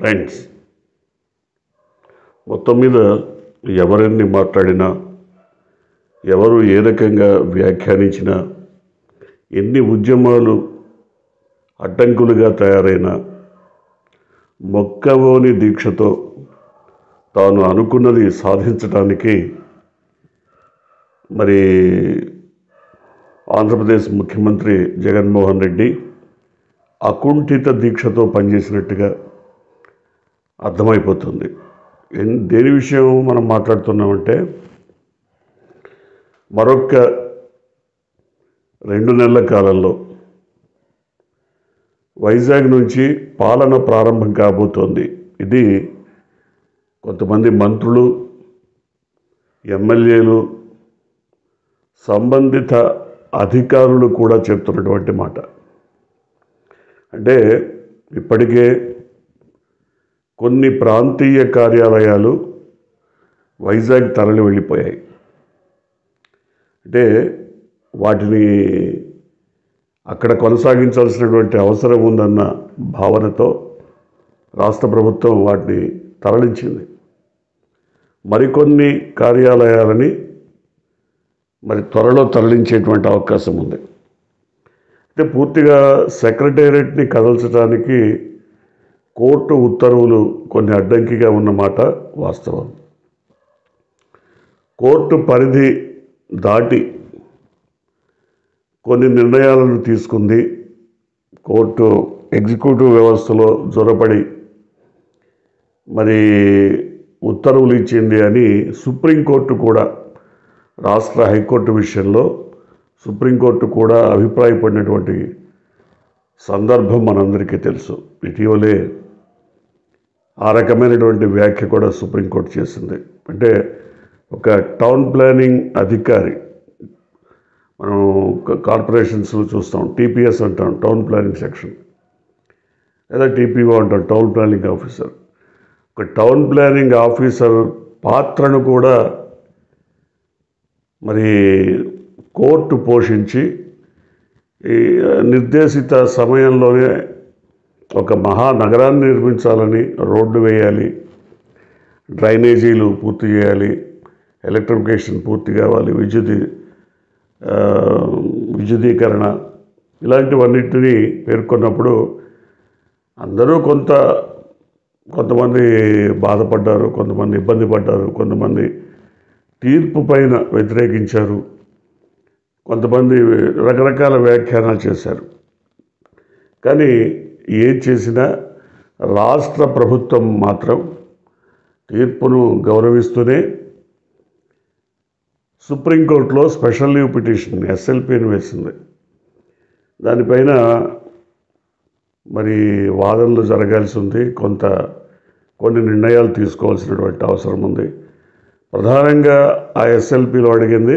friends మొత్తం మీద ఎవరెన్ని మాట్లాడినా ఎవరు ఏ రకంగా వ్యాఖ్యానించినా ఎన్ని ఉద్యమాలు అడ్డంకులుగా తయారైన మొక్కవోని దీక్షతో తాను అనుకున్నది సాధించడానికి మరి ఆంధ్రప్రదేశ్ ముఖ్యమంత్రి జగన్మోహన్ రెడ్డి అకుంఠిత దీక్షతో పనిచేసినట్టుగా అర్థమైపోతుంది ఎన్- దేని విషయం మనం మాట్లాడుతున్నామంటే మరొక రెండు నెలల కాలంలో వైజాగ్ నుంచి పాలన ప్రారంభం కాబోతోంది ఇది కొంతమంది మంత్రులు ఎమ్మెల్యేలు సంబంధిత అధికారులు కూడా చెప్తున్నటువంటి మాట అంటే ఇప్పటికే కొన్ని ప్రాంతీయ కార్యాలయాలు వైజాగ్ తరలి వెళ్ళిపోయాయి అంటే వాటిని అక్కడ కొనసాగించాల్సినటువంటి అవసరం ఉందన్న భావనతో రాష్ట్ర ప్రభుత్వం వాటిని తరలించింది మరికొన్ని కార్యాలయాలని మరి త్వరలో తరలించేటువంటి అవకాశం ఉంది అయితే పూర్తిగా సెక్రటేరియట్ని కదల్చడానికి కోర్టు ఉత్తర్వులు కొన్ని అడ్డంకిగా ఉన్నమాట వాస్తవం కోర్టు పరిధి దాటి కొన్ని నిర్ణయాలను తీసుకుంది కోర్టు ఎగ్జిక్యూటివ్ వ్యవస్థలో జొరపడి మరి ఉత్తర్వులు ఇచ్చింది అని సుప్రీంకోర్టు కూడా రాష్ట్ర హైకోర్టు విషయంలో సుప్రీంకోర్టు కూడా అభిప్రాయపడినటువంటి సందర్భం మనందరికీ తెలుసు ఇటీవలే ఆ రకమైనటువంటి వ్యాఖ్య కూడా సుప్రీంకోర్టు చేసింది అంటే ఒక టౌన్ ప్లానింగ్ అధికారి మనం కార్పొరేషన్స్లో చూస్తాం టీపీఎస్ అంటాం టౌన్ ప్లానింగ్ సెక్షన్ లేదా టీపీఓ అంటాం టౌన్ ప్లానింగ్ ఆఫీసర్ ఒక టౌన్ ప్లానింగ్ ఆఫీసర్ పాత్రను కూడా మరి కోర్టు పోషించి ఈ నిర్దేశిత సమయంలోనే ఒక మహానగరాన్ని నిర్మించాలని రోడ్డు వేయాలి డ్రైనేజీలు పూర్తి చేయాలి ఎలక్ట్రిఫికేషన్ పూర్తి కావాలి విద్యుత్ ఆ, విద్యుదీకరణ ఇలాంటివన్నిటిని పేర్కొన్నప్పుడు అందరూ కొంత కొంతమంది బాధపడ్డారు కొంతమంది ఇబ్బంది పడ్డారు కొంతమంది తీర్పు పైన వ్యతిరేకించారు కొంతమంది రకరకాల వ్యాఖ్యానాలు చేశారు కానీ ఏం చేసినా రాష్ట్ర ప్రభుత్వం మాత్రం తీర్పును గౌరవిస్తూనే సుప్రీంకోర్టులో స్పెషల్ లీవ్ పిటిషన్ ఎస్ఎల్పిని వేసింది దానిపైన మరి వాదనలు జరగాల్సి ఉంది కొంత కొన్ని నిర్ణయాలు తీసుకోవాల్సినటువంటి అవసరం ఉంది ప్రధానంగా ఆ ఎస్ఎల్పిలో అడిగింది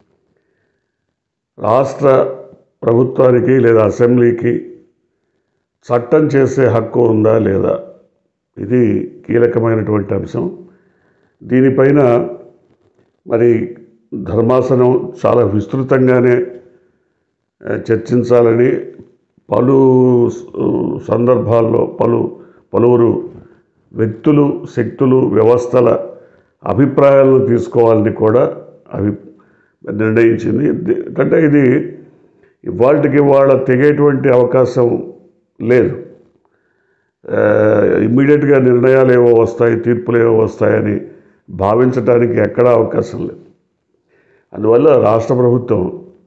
రాష్ట్ర ప్రభుత్వానికి లేదా అసెంబ్లీకి చట్టం చేసే హక్కు ఉందా లేదా ఇది కీలకమైనటువంటి అంశం దీనిపైన మరి ధర్మాసనం చాలా విస్తృతంగానే ఆ, చర్చించాలని పలు స్- సందర్భాల్లో పలు పలువురు వ్యక్తులు శక్తులు వ్యవస్థల అభిప్రాయాలను తీసుకోవాలని కూడా అభి నిర్ణయించింది ది- అంటే ఇది ఇవాళకి ఇవాళ తెగేటువంటి అవకాశం లేదు ఇమ్మీడియట్గా నిర్ణయాలు ఏవో వస్తాయి తీర్పులు ఏవో వస్తాయని భావించడానికి ఎక్కడా అవకాశం లేదు అందువల్ల రాష్ట్ర ప్రభుత్వం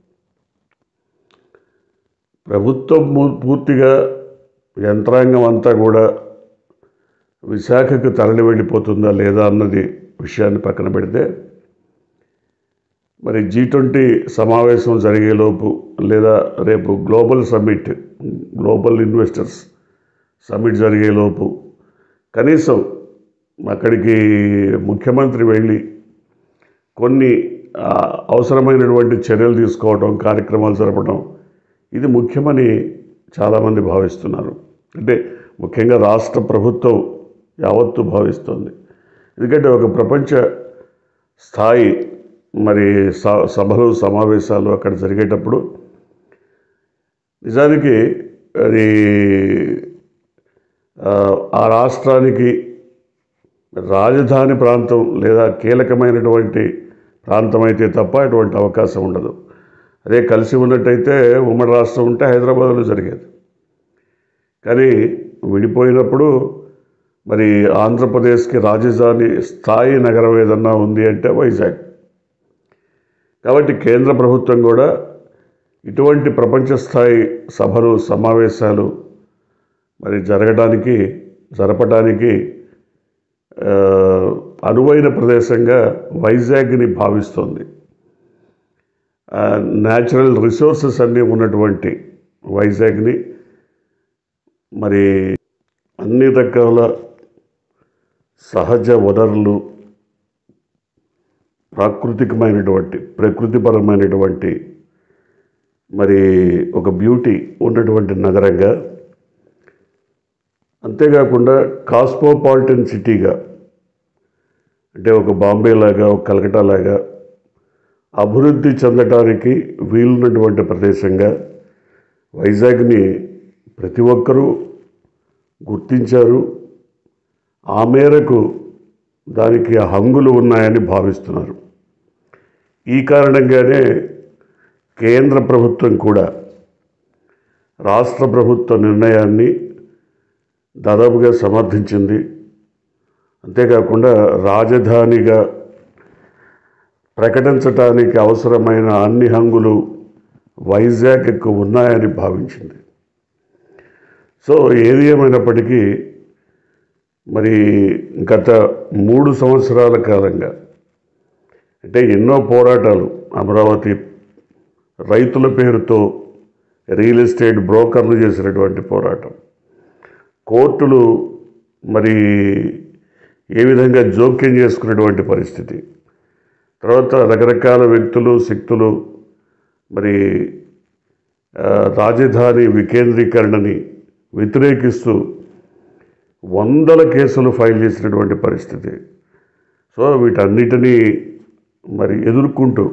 ప్రభుత్వం ము- పూర్తిగా యంత్రాంగం అంతా కూడా విశాఖకు తరలి వెళ్ళిపోతుందా లేదా అన్నది విషయాన్ని పక్కన పెడితే మరి జీ ట్వంటీ సమావేశం జరిగేలోపు లేదా రేపు global summit global investors summit జరిగేలోపు కనీసం అక్కడికి ముఖ్యమంత్రి వెళ్ళి కొన్ని ఆ, అవసరమైనటువంటి చర్యలు తీసుకోవడం కార్యక్రమాలు జరపడం ఇది ముఖ్యమని చాలామంది భావిస్తున్నారు అంటే ముఖ్యంగా రాష్ట్ర ప్రభుత్వం యావత్తు భావిస్తుంది ఎందుకంటే ఒక ప్రపంచ స్థాయి మరి స- సభలు సమావేశాలు అక్కడ జరిగేటప్పుడు నిజానికి అది ఆ, ఆ రాష్ట్రానికి రాజధాని ప్రాంతం లేదా కీలకమైనటువంటి ప్రాంతం అయితే తప్ప ఎటువంటి అవకాశం ఉండదు అదే కలిసి ఉన్నట్టయితే ఉమ్మడి రాష్ట్రం ఉంటే హైదరాబాద్లో జరిగేది కానీ విడిపోయినప్పుడు మరి ఆంధ్రప్రదేశ్కి రాజధాని స్థాయి నగరం ఏదన్నా ఉంది అంటే వైజాగ్ కాబట్టి కేంద్ర ప్రభుత్వం కూడా ఇటువంటి ప్రపంచ స్థాయి సభలు సమావేశాలు మరి జరగడానికి జరపడానికి ఆ, అనువైన ప్రదేశంగా వైజాగ్ని భావిస్తోంది న్యాచురల్ రిసోర్సెస్ అన్నీ ఉన్నటువంటి వైజాగ్ని మరి అన్ని రకాల సహజ వనరులు ప్రాకృతికమైనటువంటి ప్రకృతిపరమైనటువంటి మరి ఒక బ్యూటీ ఉన్నటువంటి నగరంగా అంతేకాకుండా కాస్మోపాలిటన్ సిటీగా అంటే ఒక బాంబే లాగా ఒక కలకటా లాగా అభివృద్ధి చెందడానికి వీలున్నటువంటి ప్రదేశంగా వైజాగ్ని ప్రతి ఒక్కరూ గుర్తించారు ఆ మేరకు దానికి హంగులు ఉన్నాయని భావిస్తున్నారు ఈ కారణంగానే కేంద్ర ప్రభుత్వం కూడా రాష్ట్ర ప్రభుత్వ నిర్ణయాన్ని దాదాపుగా సమర్థించింది అంతేకాకుండా రాజధానిగా ప్రకటించటానికి అవసరమైన అన్ని హంగులు వైజాగ్కు ఉన్నాయని భావించింది సో ఏది ఏమైనప్పటికీ మరి గత మూడు సంవత్సరాల కాలంగా అంటే ఎన్నో పోరాటాలు అమరావతి రైతుల పేరుతో రియల్ ఎస్టేట్ బ్రోకర్లు చేసినటువంటి పోరాటం కోర్టులు మరి ఏ విధంగా జోక్యం చేసుకున్నటువంటి పరిస్థితి తర్వాత రకరకాల వ్యక్తులు శక్తులు మరి ఆ, రాజధాని వికేంద్రీకరణని వ్యతిరేకిస్తూ వందల కేసులు ఫైల్ చేసినటువంటి పరిస్థితి సో వీటన్నిటినీ మరి ఎదుర్కొంటూ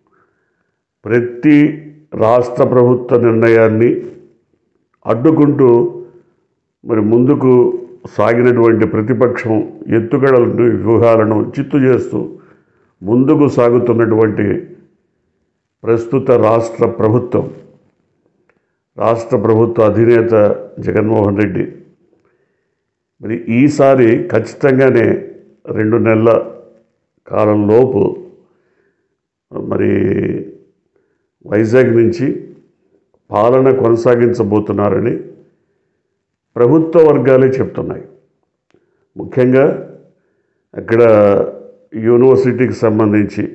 ప్రతి రాష్ట్ర ప్రభుత్వ నిర్ణయాన్ని అడ్డుకుంటూ మరి ముందుకు సాగినటువంటి ప్రతిపక్షం ఎత్తుగడలను వ్యూహాలను చిత్తు చేస్తూ ముందుకు సాగుతున్నటువంటి ప్రస్తుత రాష్ట్ర ప్రభుత్వం రాష్ట్ర ప్రభుత్వ అధినేత జగన్మోహన్ రెడ్డి మరి ఈసారి ఖచ్చితంగానే రెండు నెలల కాలంలోపు మరి వైజాగ్ నుంచి పాలన కొనసాగించబోతున్నారని ప్రభుత్వ వర్గాలే చెప్తున్నాయి ముఖ్యంగా అక్కడ యూనివర్సిటీకి సంబంధించి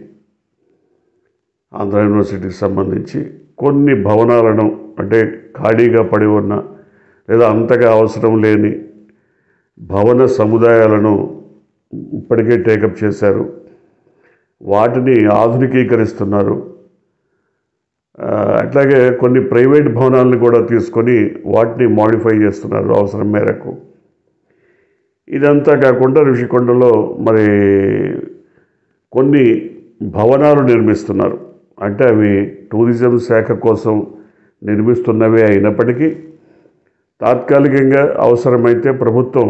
ఆంధ్ర యూనివర్సిటీకి సంబంధించి కొన్ని భవనాలను అంటే ఖాళీగా పడి ఉన్న లేదా అంతగా అవసరం లేని భవన సముదాయాలను ఇప్పటికే టేకప్ చేశారు వాటిని ఆధునికీకరిస్తున్నారు ఆ, అట్లాగే కొన్ని ప్రైవేట్ భవనాలను కూడా తీసుకొని వాటిని మాడిఫై చేస్తున్నారు అవసరం మేరకు ఇదంతా కాకుండా ఋషికొండలో మరి కొన్ని భవనాలు నిర్మిస్తున్నారు అంటే అవి టూరిజం శాఖ కోసం నిర్మిస్తున్నవే అయినప్పటికీ తాత్కాలికంగా అవసరమైతే ప్రభుత్వం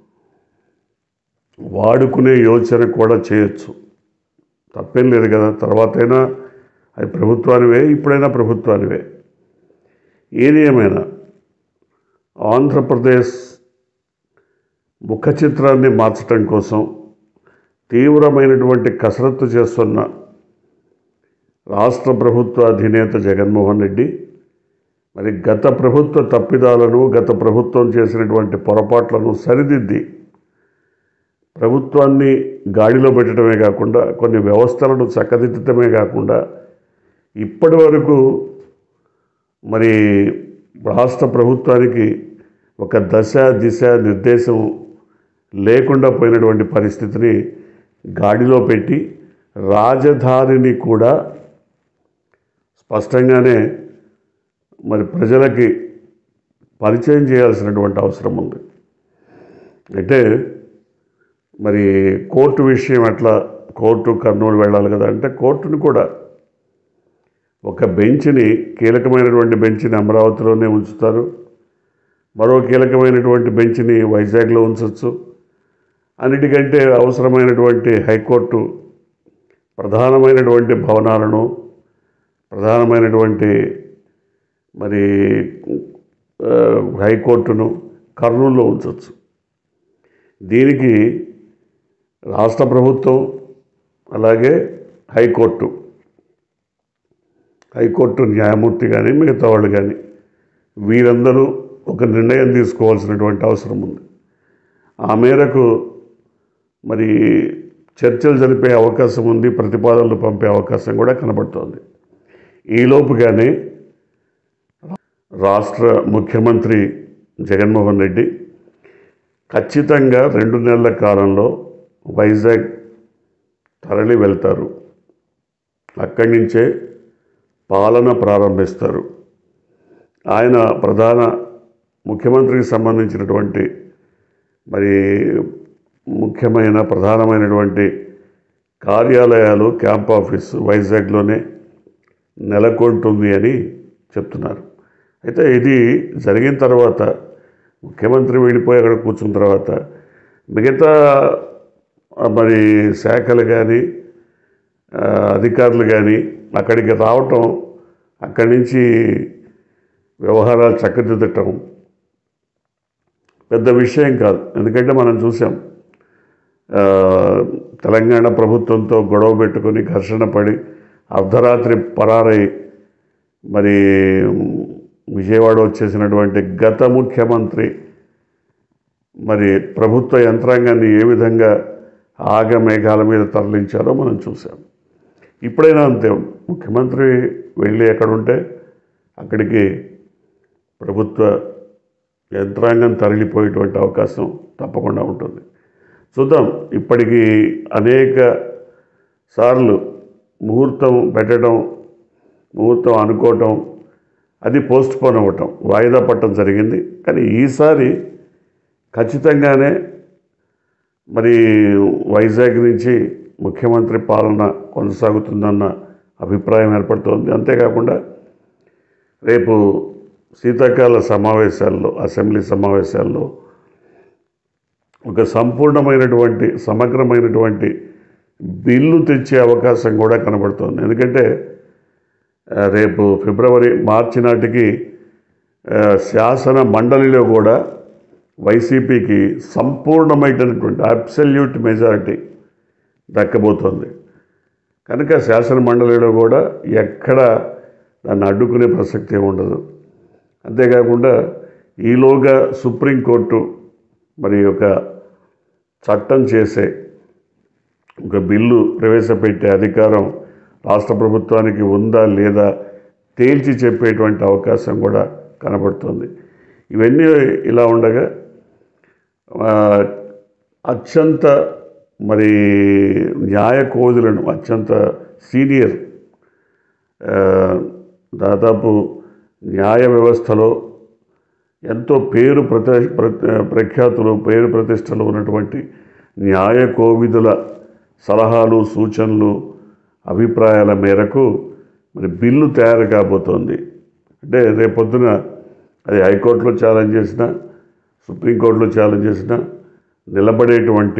వాడుకునే యోచన కూడా చేయొచ్చు తప్పేం లేదు కదా తర్వాతైనా అది ప్రభుత్వానివే ఇప్పుడైనా ప్రభుత్వానివే ఏది ఏమైనా ఆంధ్రప్రదేశ్ ముఖ చిత్రాన్ని మార్చడం కోసం తీవ్రమైనటువంటి కసరత్తు చేస్తున్న రాష్ట్ర ప్రభుత్వ అధినేత జగన్మోహన్ రెడ్డి మరి గత ప్రభుత్వ తప్పిదాలను గత ప్రభుత్వం చేసినటువంటి పొరపాట్లను సరిదిద్ది ప్రభుత్వాన్ని గాడిలో పెట్టడమే కాకుండా కొన్ని వ్యవస్థలను చక్కదిద్దటమే కాకుండా ఇప్పటి వరకు మరి రాష్ట్ర ప్రభుత్వానికి ఒక దశ దిశ నిర్దేశం లేకుండా పోయినటువంటి పరిస్థితిని గాడిలో పెట్టి రాజధానిని కూడా స్పష్టంగానే మరి ప్రజలకి పరిచయం చేయాల్సినటువంటి అవసరం ఉంది అంటే మరి కోర్టు విషయం ఎట్లా కోర్టు కర్నూలు వెళ్ళాలి కదా అంటే కోర్టును కూడా ఒక బెంచ్ని కీలకమైనటువంటి బెంచ్ని అమరావతిలోనే ఉంచుతారు మరో కీలకమైనటువంటి బెంచ్ని వైజాగ్లో ఉంచవచ్చు అన్నిటికంటే అవసరమైనటువంటి హైకోర్టు ప్రధానమైనటువంటి భవనాలను ప్రధానమైనటువంటి మరి ఆ, హైకోర్టును కర్నూలులో ఉంచవచ్చు దీనికి రాష్ట్ర ప్రభుత్వం అలాగే హైకోర్టు హైకోర్టు న్యాయమూర్తి కానీ మిగతా వాళ్ళు కానీ వీరందరూ ఒక నిర్ణయం తీసుకోవాల్సినటువంటి అవసరం ఉంది ఆ మేరకు మరి చర్చలు జరిపే అవకాశం ఉంది ప్రతిపాదనలు పంపే అవకాశం కూడా కనబడుతోంది ఈలోపుగానే రాష్ట్ర ముఖ్యమంత్రి జగన్మోహన్ రెడ్డి ఖచ్చితంగా రెండు నెలల కాలంలో వైజాగ్ తరలి వెళ్తారు అక్కడి నుంచే పాలన ప్రారంభిస్తారు ఆయన ప్రధాన ముఖ్యమంత్రికి సంబంధించినటువంటి మరి ముఖ్యమైన ప్రధానమైనటువంటి కార్యాలయాలు క్యాంప్ ఆఫీస్ వైజాగ్లోనే నెలకొంటుంది అని చెప్తున్నారు అయితే ఇది జరిగిన తర్వాత ముఖ్యమంత్రి వెళ్ళిపోయి అక్కడ కూర్చున్న తర్వాత మిగతా ఆ, మరి శాఖలు కానీ ఆ, అధికారులు కానీ అక్కడికి రావటం అక్కడి నుంచి వ్యవహారాలు చక్కదిద్దటం పెద్ద విషయం కాదు ఎందుకంటే మనం చూసాం ఆ, తెలంగాణ ప్రభుత్వంతో గొడవ పెట్టుకొని ఘర్షణ పడి అర్ధరాత్రి పరారై మరి విజయవాడ వచ్చేసినటువంటి గత ముఖ్యమంత్రి మరి ప్రభుత్వ యంత్రాంగాన్ని ఏ విధంగా ఆగమేఘాల మీద తరలించారో మనం చూసాం ఇప్పుడైనా అంతే ముఖ్యమంత్రి వెళ్ళి ఎక్కడుంటే అక్కడికి ప్రభుత్వ యంత్రాంగం తరలిపోయేటువంటి అవకాశం తప్పకుండా ఉంటుంది చూద్దాం ఇప్పటికీ అనేక సార్లు ముహూర్తం పెట్టడం ముహూర్తం అనుకోవటం అది పోస్ట్ పోన్ అవ్వటం వాయిదా పట్టడం జరిగింది కానీ ఈసారి ఖచ్చితంగానే మరి వైజాగ్ నుంచి ముఖ్యమంత్రి పాలన కొనసాగుతుందన్న అభిప్రాయం ఏర్పడుతోంది అంతేకాకుండా రేపు శీతాకాల సమావేశాల్లో అసెంబ్లీ సమావేశాల్లో ఒక సంపూర్ణమైనటువంటి సమగ్రమైనటువంటి బిల్లు తెచ్చే అవకాశం కూడా కనబడుతోంది ఎందుకంటే ఆ, రేపు ఫిబ్రవరి మార్చి నాటికి ఆ, శాసన మండలిలో కూడా వైసీపీకి సంపూర్ణమైనటువంటి అబ్సల్యూట్ మెజారిటీ దక్కబోతోంది కనుక శాసన మండలిలో కూడా ఎక్కడ దాన్ని అడ్డుకునే ప్రసక్తి ఉండదు అంతేకాకుండా ఈలోగా సుప్రీంకోర్టు మరి ఒక చట్టం చేసే ఒక బిల్లు ప్రవేశపెట్టే అధికారం రాష్ట్ర ప్రభుత్వానికి ఉందా లేదా తేల్చి చెప్పేటువంటి అవకాశం కూడా కనబడుతుంది ఇవన్నీ ఇలా ఉండగా ఆ, అత్యంత మరి న్యాయ కోదులను అత్యంత సీనియర్ ఆ, దాదాపు న్యాయ వ్యవస్థలో ఎంతో పేరు ప్రతి ప్ర- ప్రఖ్యాతులు పేరు ప్రతిష్టలు ఉన్నటువంటి న్యాయ కోవిదుల సలహాలు సూచనలు అభిప్రాయాల మేరకు మరి బిల్లు తయారు కాబోతోంది అంటే రేపొద్దున అది హైకోర్టులో ఛాలెంజ్ చేసిన సుప్రీంకోర్టులో ఛాలెంజ్ చేసిన నిలబడేటువంటి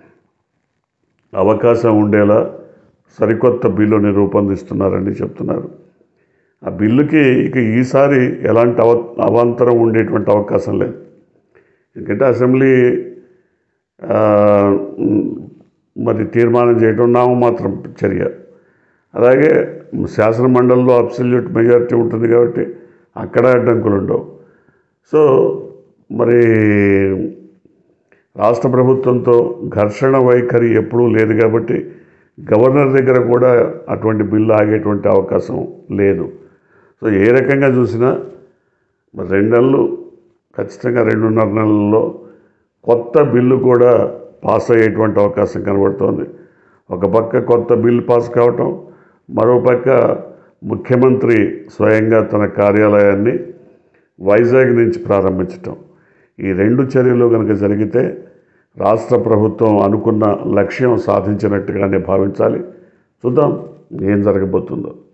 అవకాశం ఉండేలా సరికొత్త బిల్లుని రూపొందిస్తున్నారని చెప్తున్నారు ఆ బిల్లుకి ఇక ఈసారి ఎలాంటి అవ అవాంతరం ఉండేటువంటి అవకాశం లేదు ఎందుకంటే అసెంబ్లీ ఆ, ఉమ్, మరి తీర్మానం చేయడం నామమాత్రం చర్య అలాగే శాసన మండలిలో అబ్సల్యూట్ మెజారిటీ ఉంటుంది కాబట్టి అక్కడ అడ్డంకులు ఉండవు సో మరి రాష్ట్ర ప్రభుత్వంతో ఘర్షణ వైఖరి ఎప్పుడూ లేదు కాబట్టి గవర్నర్ దగ్గర కూడా అటువంటి బిల్లు ఆగేటువంటి అవకాశం లేదు సో ఏ రకంగా చూసినా మరి రెండు నెలలు ఖచ్చితంగా రెండున్నర నెలల్లో కొత్త బిల్లు కూడా పాస్ అయ్యేటువంటి అవకాశం కనబడుతోంది ఒక పక్క కొత్త బిల్లు పాస్ కావటం మరో పక్క ముఖ్యమంత్రి స్వయంగా తన కార్యాలయాన్ని వైజాగ్ నుంచి ప్రారంభించటం ఈ రెండు చర్యలు కనుక జరిగితే రాష్ట్ర ప్రభుత్వం అనుకున్న లక్ష్యం సాధించినట్టుగానే భావించాలి చూద్దాం ఏం జరగబోతుందో